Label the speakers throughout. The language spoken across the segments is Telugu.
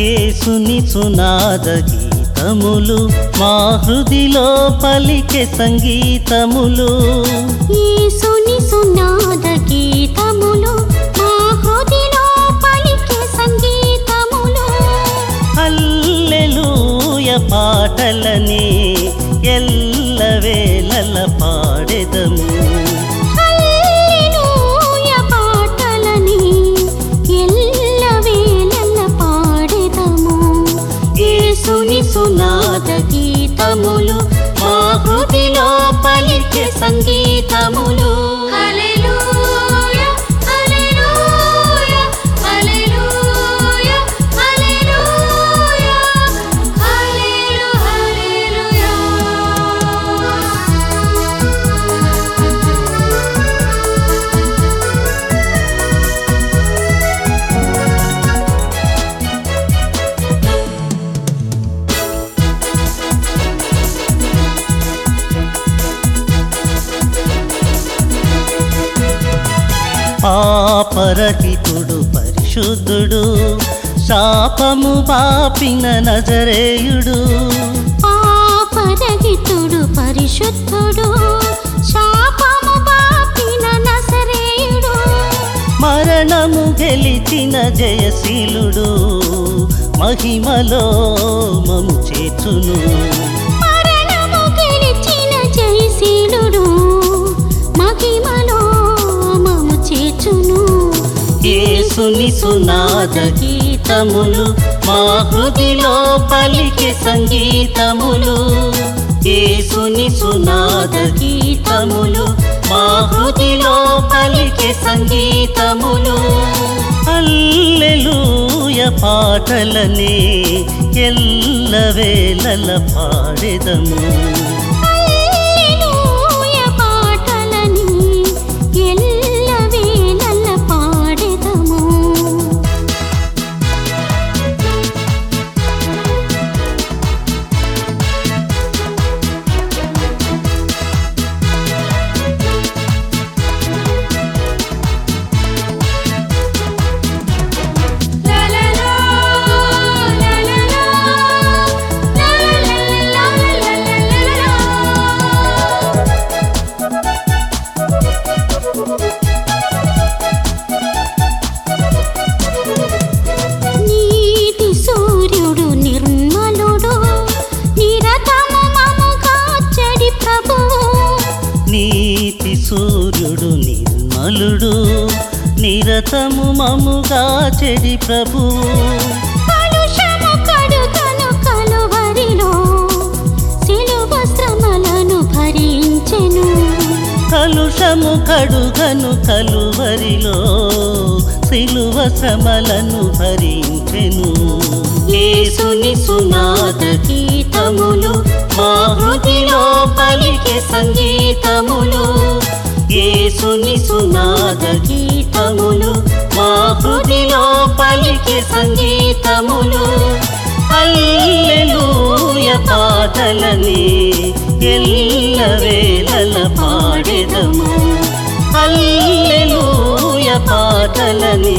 Speaker 1: యేసుని సునాద గీతములు మా హృదిలో పలికే సంగీతములు
Speaker 2: యేసుని సునాద గీతములు మా హృదిలో పలికే సంగీతములు
Speaker 1: హల్లెలూయ పాటలని ఎల్లవేళల పాడెదము
Speaker 2: హల్లెలూయ పాటలని ఎల్లవేళల పాడెదము యేసుని సునాద గీతములు మా హృదిలో పలికే సంగీతములు హల్లెలూయ హల్లెలూయ హల్లెలూయ హల్లెలూయ హల్లెలూ
Speaker 1: పాపరహితుడు పరిశుద్ధుడు శాపము పాపిన నజరేయుడు
Speaker 2: పాపరహితుడు పరిశుద్ధుడు శాపము పాపిన నసరేయుడు
Speaker 1: మరణము గెలిచిన జయశీలుడు మహిమలో మము చేర్చును
Speaker 2: మరణము గెలిచిన జయశీలుడు మహిమలో మము చేర్చును
Speaker 1: యేసుని సునాద గీతములు మా హృదిలో పలికే సంగీతములు యేసుని సునాద గీతములు మా హృదిలో పలికే సంగీతములు హల్లెలూయ పాటలనే ఎల్లవేళల పాడెదము
Speaker 2: హల్లెలూయ పాటలని ఎల్లవేళల పాడెదము నీతి సూర్యుడు నిర్మలుడు నిరతము మము కాచడి ప్రభువు
Speaker 1: నీతి సూర్యుడు నిర్మలుడు నిరతము మముగా చెడి ప్రభు
Speaker 2: కలుషము కడుగను కలువరిలో సిలువ శ్రమలను భరించెను
Speaker 1: కలుషము కడుగను కలువరిలో సిలువ శ్రమలను భరించెను యేసుని సునాద గీతములు మా హృదిలో పలికే సంగీతములు యేసుని సునాద గీతములు మా హృదిలో పలికే సంగీతములు హల్లెలూయ పాటలని ఎల్లవేళల పాడెదము హల్లెలూయ పాటలని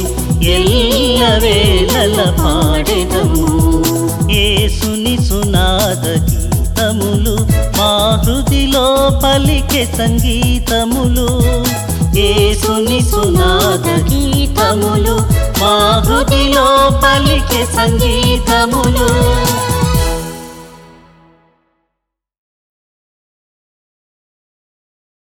Speaker 1: ఎల్లవేళల పాడెదము యేసుని సునాద గీతములు మా హృదిలో పలికే సంగీతములు యేసుని సునాద గీతములు మా హృదిలో పలికే సంగీతములు